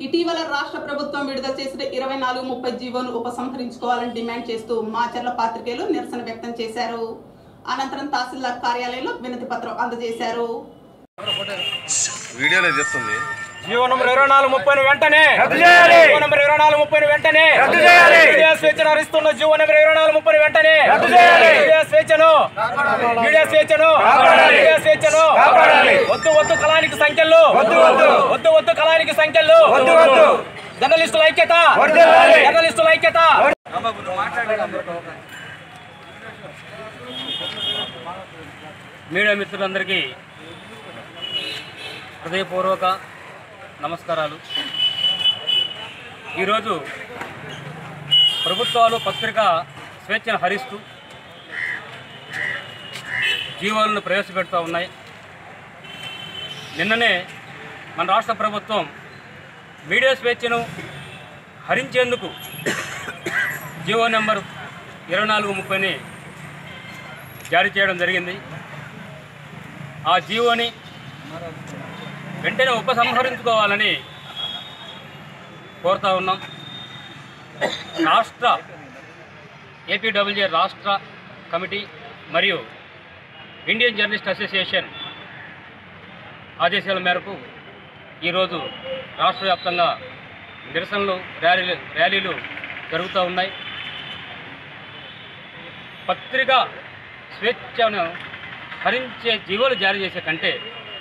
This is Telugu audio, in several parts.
ఇటీవల రాష్ట్ర ప్రభుత్వం విడుదల చేసిన ఇరవై నాలుగు ముప్పై జీవోను ఉపసంహరించుకోవాలని డిమాండ్ చేస్తూ మాచర్ల పాత్రికేయులు నిరసన వ్యక్తం చేశారు అనంతరం తహసీల్దార్ కార్యాలయంలో వినతి పత్రం అందజేశారు వీడియోలో చెప్తుంది జీవో నంబర్ ఇరవై నాలుగు ముప్పై వెంటనే రద్దు చేయాలి. జీవో నంబర్ ఇరవై నాలుగు ముప్పై వెంటనే రద్దు చేయాలి. మీడియా స్వేచ్ఛను హరిస్తున్న జీవో నంబర్ ఇరవై నాలుగు ముప్పై వెంటనే రద్దు చేయాలి. మీడియా స్వేచ్ఛను మీడియా స్వేచ్ఛను కాపాడాలి. మీడియా స్వేచ్ఛను కాపాడాలి. వద్దు వద్దు కళానికి సంఖ్యలు వద్దు వద్దు. వద్దు వద్దు కళానికి సంఖ్యలు వద్దు వద్దు. జర్నలిస్టుల ఐక్యత వర్ధిల్లాలి. జర్నలిస్టుల ఐక్యత మీడియా మిత్రులందరికీ హృదయపూర్వక నమస్కారాలు ఈరోజు ప్రభుత్వాలు పత్రికా స్వేచ్ఛను హరిస్తూ జీవోలను ప్రవేశపెడుతూ ఉన్నాయి నిన్ననే మన రాష్ట్ర ప్రభుత్వం మీడియా స్వేచ్ఛను హరించేందుకు జీవో నెంబర్ ఇరవై నాలుగు ముప్పైని జారీ చేయడం జరిగింది ఆ జీవోని వెంటనే ఉపసంహరించుకోవాలని కోరుతా ఉన్నాం రాష్ట్ర ఏపీడబ్ల్యూజే రాష్ట్ర కమిటీ మరియు ఇండియన్ జర్నలిస్ట్ అసోసియేషన్ ఆదేశాల మేరకు ఈరోజు రాష్ట్ర వ్యాప్తంగా నిరసనలు ర్యాలీలు ర్యాలీలు జరుగుతూ ఉన్నాయి పత్రిక స్వేచ్ఛను హరించే జీవోలు జారీ చేసే కంటే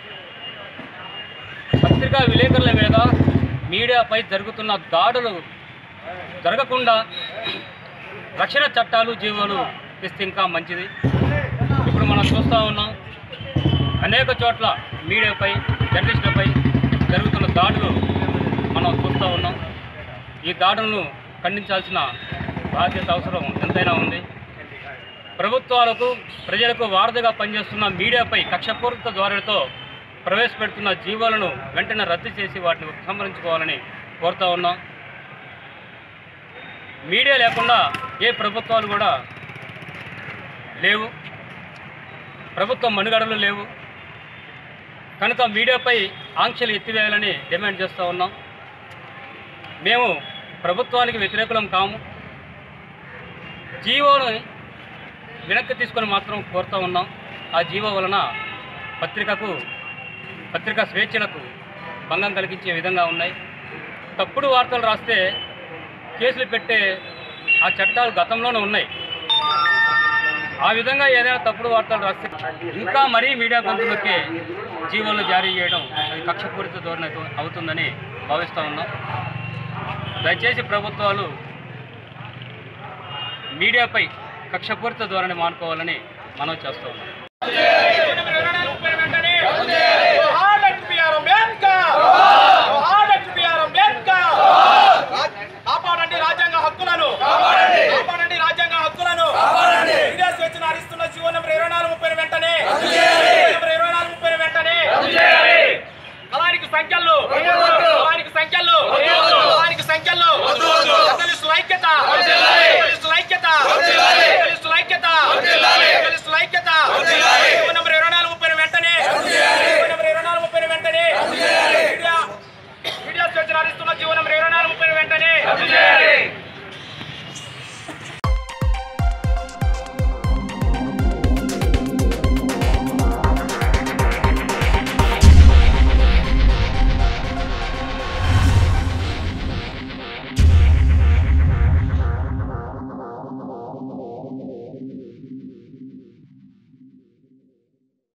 పత్రికా విలేకరుల మీద మీడియాపై జరుగుతున్న దాడులు జరగకుండా రక్షణ చట్టాలు జీవోలు తెస్తే ఇంకా మంచిది ఇప్పుడు మనం చూస్తూ ఉన్నాం అనేక చోట్ల మీడియాపై జర్నలిస్టులపై జరుగుతున్న దాడులు మనం చూస్తూ ఉన్నాం ఈ దాడులను ఖండించాల్సిన బాధ్యత అవసరం ఎంతైనా ఉంది ప్రభుత్వాలకు ప్రజలకు వారధిగా పనిచేస్తున్న మీడియాపై కక్షపూరిత ధోరణితో ప్రవేశపెడుతున్న జీవోలను వెంటనే రద్దు చేసి వాటిని ఉపసంహరించుకోవాలని కోరుతా ఉన్నాం మీడియా లేకుండా ఏ ప్రభుత్వాలు కూడా లేవు ప్రభుత్వ మనుగడలు లేవు కనుక మీడియాపై ఆంక్షలు ఎత్తివేయాలని డిమాండ్ చేస్తూ ఉన్నాం మేము ప్రభుత్వానికి వ్యతిరేకులం కాము జీవోను వెనక్కి తీసుకొని మాత్రం కోరుతూ ఉన్నాం ఆ జీవో వలన పత్రికకు పత్రికా స్వేచ్ఛలకు భంగం కలిగించే విధంగా ఉన్నాయి తప్పుడు వార్తలు రాస్తే కేసులు పెట్టే ఆ చట్టాలు గతంలోనే ఉన్నాయి ఆ విధంగా ఏదైనా తప్పుడు వార్తలు రాస్తే ఇంకా మరీ మీడియా గొంతులకే జీవోలు జారీ చేయడం అది కక్షపూరిత ధోరణి అవుతుందని భావిస్తూ ఉన్నాం దయచేసి ప్రభుత్వాలు మీడియాపై కక్షపూరిత ధోరణి మానుకోవాలని మనం చేస్తూ ఉన్నాం